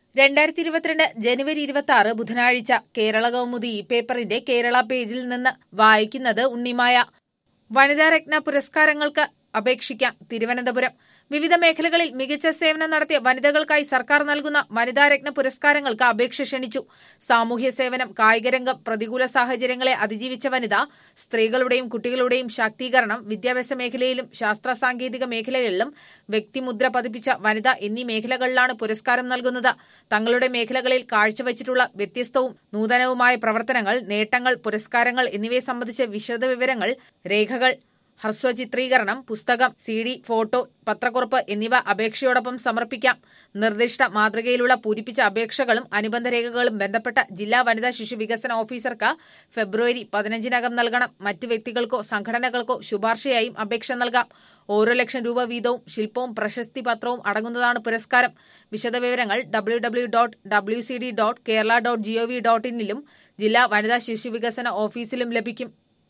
രണ്ടായിരത്തി ഇരുപത്തിരണ്ട് ജനുവരി ഇരുപത്തി ആറ് ബുധനാഴ്ച കേരള കൗമുദി ഈ പേപ്പറിന്റെ കേരള പേജിൽ നിന്ന് വായിക്കുന്നത് ഉണ്ണിമായ വനിതാരത്ന പുരസ്കാരങ്ങൾക്ക് അപേക്ഷിക്കാം തിരുവനന്തപുരം വിവിധ മേഖലകളിൽ മികച്ച സേവനം നടത്തിയ വനിതകൾക്കായി സർക്കാർ നൽകുന്ന വനിതാരത്ന പുരസ്കാരങ്ങൾക്ക് അപേക്ഷ ക്ഷണിച്ചു സാമൂഹ്യ സേവനം കായികരംഗം പ്രതികൂല സാഹചര്യങ്ങളെ അതിജീവിച്ച വനിത സ്ത്രീകളുടെയും കുട്ടികളുടെയും ശാക്തീകരണം വിദ്യാഭ്യാസ മേഖലയിലും ശാസ്ത്ര സാങ്കേതിക മേഖലകളിലും വ്യക്തിമുദ്ര പതിപ്പിച്ച വനിത എന്നീ മേഖലകളിലാണ് പുരസ്കാരം നൽകുന്നത് തങ്ങളുടെ മേഖലകളിൽ കാഴ്ചവച്ചിട്ടുള്ള വ്യത്യസ്തവും നൂതനവുമായ പ്രവർത്തനങ്ങൾ നേട്ടങ്ങൾ പുരസ്കാരങ്ങൾ എന്നിവയെ സംബന്ധിച്ച വിശദവിവരങ്ങൾ രേഖകൾ ഹ്രസ്വചിത്രീകരണം പുസ്തകം സി ഡി ഫോട്ടോ പത്രക്കുറിപ്പ് എന്നിവ അപേക്ഷയോടൊപ്പം സമർപ്പിക്കാം നിർദ്ദിഷ്ട മാതൃകയിലുള്ള പൂരിപ്പിച്ച അപേക്ഷകളും അനുബന്ധ രേഖകളും ബന്ധപ്പെട്ട ജില്ലാ വനിതാ ശിശു വികസന ഓഫീസർക്ക് ഫെബ്രുവരി പതിനഞ്ചിനകം നൽകണം മറ്റു വ്യക്തികൾക്കോ സംഘടനകൾക്കോ ശുപാർശയായും അപേക്ഷ നൽകാം ഓരോ ലക്ഷം രൂപ വീതവും ശില്പവും പ്രശസ്തി പത്രവും അടങ്ങുന്നതാണ് പുരസ്കാരം വിശദവിവരങ്ങൾ W W dot W C D dot Kerala dot GOV dot ഇന്നിലും ജില്ലാ വനിതാ ശിശു വികസന ഓഫീസിലും ലഭിക്കും